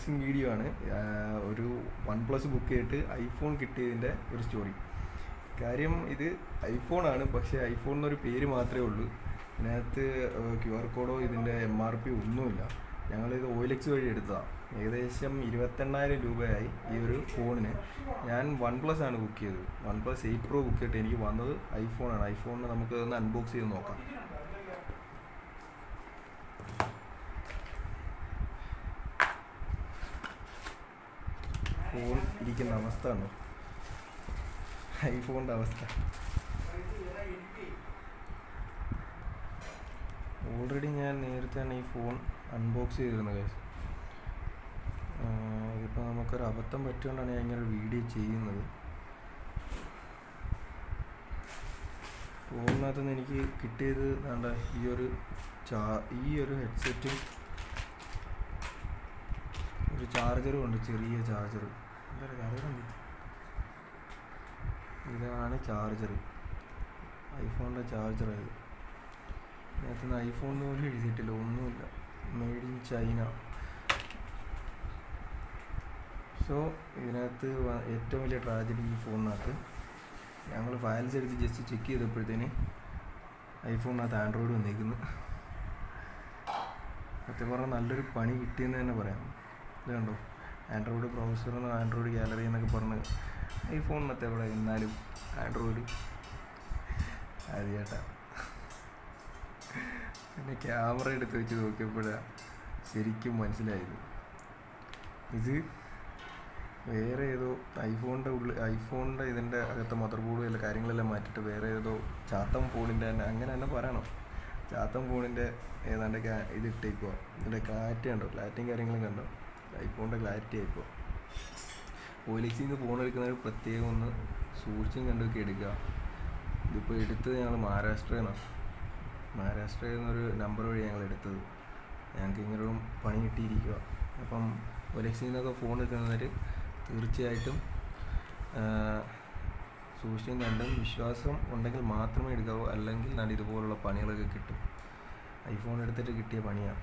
Unboxing video ആണ് ആ, ഒരു വൺ പ്ലസ് ബുക്ക് ചെയ്തിട്ട് ഐഫോൺ കിട്ടിയതിൻ്റെ ഒരു സ്റ്റോറി കാര്യം ഇത് ഐഫോണാണ് പക്ഷേ ഐഫോൺ എന്നൊരു പേര് മാത്രമേ ഉള്ളൂ ഇതിനകത്ത് ക്യു ആർ കോഡോ ഇതിൻ്റെ എം ആർ പി ഒന്നുമില്ല ഞങ്ങളിത് ഓയിലെക്സ് വഴി എടുത്തതാണ് ഏകദേശം ഇരുപത്തെണ്ണായിരം രൂപയായി ഈ ഒരു ഫോണിന് ഞാൻ വൺ പ്ലസ് ആണ് ബുക്ക് ചെയ്തത് OnePlus eight pro book ചെയ്തിട്ട് എനിക്ക് വന്നത് ഐഫോണാണ് ഐഫോണിന് നമുക്ക് ഒന്ന് അൺബോക്സ് ചെയ്ത് നോക്കാം ഫോൺ ഇരിക്കുന്ന അവസ്ഥ ഉണ്ടോ ഐഫോണിൻ്റെ അവസ്ഥ ഓൾറെഡി ഞാൻ നേരത്തെ തന്നെ ഈ ഫോൺ അൺബോക്സ് ചെയ്തിരുന്നു guys. ആഹ് ഇതിപ്പോൾ നമുക്കൊരു അബദ്ധം പറ്റുകൊണ്ടാണ് ഞാൻ ഇങ്ങനെ ഒരു വീഡിയോ ചെയ്യുന്നത് ഫോണിനകത്ത് നിന്ന് എനിക്ക് കിട്ടിയത് വേണ്ട ഈ ഒരു ചാ ഈ ഒരു ഹെഡ്സെറ്റും ഒരു ചാർജറും ഉണ്ട് ചെറിയ ചാർജർ എന്താ ചാർജർ ഉണ്ട് ഇതാണ് ചാർജർ ഐഫോണിൻ്റെ ചാർജറായത് ഇതിനകത്ത് നിന്ന് ഐഫോൺ പോലും എഴുതിയിട്ടില്ല ഒന്നുമില്ല മെയ്ഡ് ഇൻ ചൈന സോ ഇതിനകത്ത് വ- ഏറ്റവും വലിയ ട്രാജഡി ഈ ഫോണിനകത്ത് ഞങ്ങൾ ഫയൽസ് എടുത്ത് ജസ്റ്റ് ചെക്ക് ചെയ്തപ്പോഴത്തേന് ഐഫോണിനകത്ത് ആൻഡ്രോയിഡ് വന്നേക്കുന്നു സത്യം പറഞ്ഞാൽ നല്ലൊരു പണി കിട്ടിയെന്ന് തന്നെ പറയാം ഇത് കണ്ടോ ആൻഡ്രോയിഡ് ബ്രൗസറിന്ന് ആൻഡ്രോയിഡ് ഗാലറി എന്നൊക്കെ പറഞ്ഞ് ഐഫോണിനകത്ത് എവിടെ എന്നാലും ആൻഡ്രോയിഡ് അത് ചേട്ടാ പിന്നെ ക്യാമറ എടുത്ത് വെച്ച് നോക്കിയപ്പോഴാണ് ശരിക്കും മനസ്സിലായത് ഇത് വേറെ ഏതോ ഐഫോണിൻ്റെ ഉള്ളിൽ ഐഫോണിൻ്റെ ഇതിൻ്റെ അകത്തെ മദർ ബോർഡ് എല്ലാ കാര്യങ്ങളെല്ലാം മാറ്റിയിട്ട് വേറെ ഏതോ ചാത്തം ഫോണിൻ്റെ തന്നെ അങ്ങനെ തന്നെ പറയണം ചാത്തം ഫോണിൻ്റെ ഏതാണ്ട് കാ- ഇത് ഇട്ടേക്കുക ഇതിൻ്റെ ക്ലാരിറ്റി കണ്ടോ ക്ലാരിറ്റിയും കാര്യങ്ങളും കണ്ടോ ഐഫോണിൻ്റെ ക്ലാരിറ്റി ആയിപ്പോൾ പോലീസിൽ നിന്ന് ഫോൺ എടുക്കുന്നവർ പ്രത്യേകം ഒന്ന് സൂക്ഷിച്ചും കണ്ടൊക്കെ എടുക്കുക ഇതിപ്പോൾ എടുത്തത് ഞങ്ങൾ മഹാരാഷ്ട്രയിൽ നിന്നാണ് മഹാരാഷ്ട്രയിൽ നിന്നൊരു നമ്പർ വഴി ഞങ്ങൾ എടുത്തത് ഞങ്ങൾക്ക് ഇങ്ങനെ ഒരു പണി കിട്ടിയിരിക്കുക അപ്പം ഒലക്സിൽ നിന്നൊക്കെ ഫോൺ എടുക്കുന്നവർ തീർച്ചയായിട്ടും സൂക്ഷിച്ചും കണ്ടും വിശ്വാസം ഉണ്ടെങ്കിൽ മാത്രമേ എടുക്കാവൂ അല്ലെങ്കിൽ നല്ല ഇതുപോലുള്ള പണികളൊക്കെ കിട്ടും ഐഫോൺ എടുത്തിട്ട് കിട്ടിയ പണിയാണ്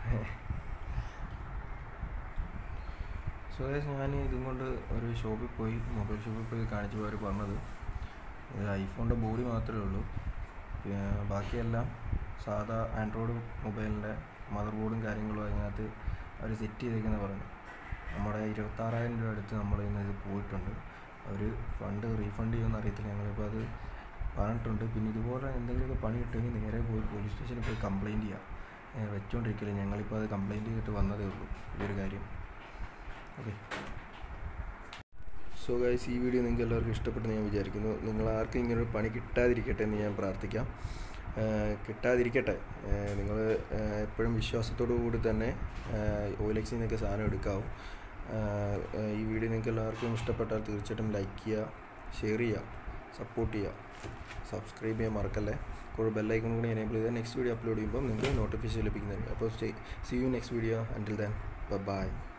സോ ഞാൻ ഇതും കൊണ്ട് ഒരു ഷോപ്പിൽ പോയി മൊബൈൽ ഷോപ്പിൽ പോയി കാണിച്ചപ്പോൾ അവർ പറഞ്ഞത് ഇത് ഐഫോണിൻ്റെ ബോഡി മാത്രമേ ഉള്ളൂ പിന്നെ ബാക്കിയെല്ലാം സാധാ ആൻഡ്രോയിഡ് മൊബൈലിൻ്റെ മദർ ബോർഡും കാര്യങ്ങളും അതിനകത്ത് അവർ സെറ്റ് ചെയ്തേക്കെന്ന് പറഞ്ഞു നമ്മുടെ ഇരുപത്താറായിരം രൂപ അടുത്ത് നമ്മൾ ഇന്ന് ഇത് പോയിട്ടുണ്ട് അവർ ഫണ്ട് റീഫണ്ട് ചെയ്യുമെന്ന് അറിയത്തില്ല ഞങ്ങളിപ്പോൾ അത് പറഞ്ഞിട്ടുണ്ട് പിന്നെ ഇതുപോലെ എന്തെങ്കിലുമൊക്കെ പണി കിട്ടുമെങ്കിൽ നേരെ പോയി പോലീസ് സ്റ്റേഷനിൽ പോയി കംപ്ലയിൻറ്റ് ചെയ്യാം ഏ, വെച്ചോണ്ടിരിക്കില്ല ഞങ്ങളിപ്പോൾ അത് കംപ്ലയിൻറ്റ് ചെയ്തിട്ട് വന്നതേ ഉള്ളൂ ഈ ഒരു കാര്യം ഓക്കെ സോ ഗൈസ് ഈ വീഡിയോ നിങ്ങൾക്ക് എല്ലാവർക്കും ഇഷ്ടപ്പെട്ടെന്ന് ഞാൻ വിചാരിക്കുന്നു നിങ്ങൾ ആർക്കും ഇങ്ങനെ ഒരു പണി കിട്ടാതിരിക്കട്ടെ എന്ന് ഞാൻ പ്രാർത്ഥിക്കാം ആഹ് കിട്ടാതിരിക്കട്ടെ നിങ്ങൾ എപ്പോഴും വിശ്വാസത്തോടു കൂടി തന്നെ ഓയിലെക്സിൽ നിന്നൊക്കെ സാധനം എടുക്കാവും ആഹ് ആഹ് ഈ വീഡിയോ നിങ്ങൾക്ക് എല്ലാവർക്കും ഇഷ്ടപ്പെട്ടാൽ തീർച്ചയായിട്ടും ലൈക്ക് ചെയ്യുക ഷെയർ ചെയ്യുക സപ്പോർട്ട് ചെയ്യുക സബ്സ്ക്രൈബ് ചെയ്യാൻ മറക്കല്ലേ കൂടെ ബെല്ലൈക്കൺ കൂടി എനേബിൾ ചെയ്താൽ നെക്സ്റ്റ് വീഡിയോ അപ്ലോഡ് ചെയ്യുമ്പോൾ നിങ്ങൾക്ക് നോട്ടിഫിക്കേഷൻ ലഭിക്കുന്നതായിരിക്കും അപ്പോൾ see you next video until then by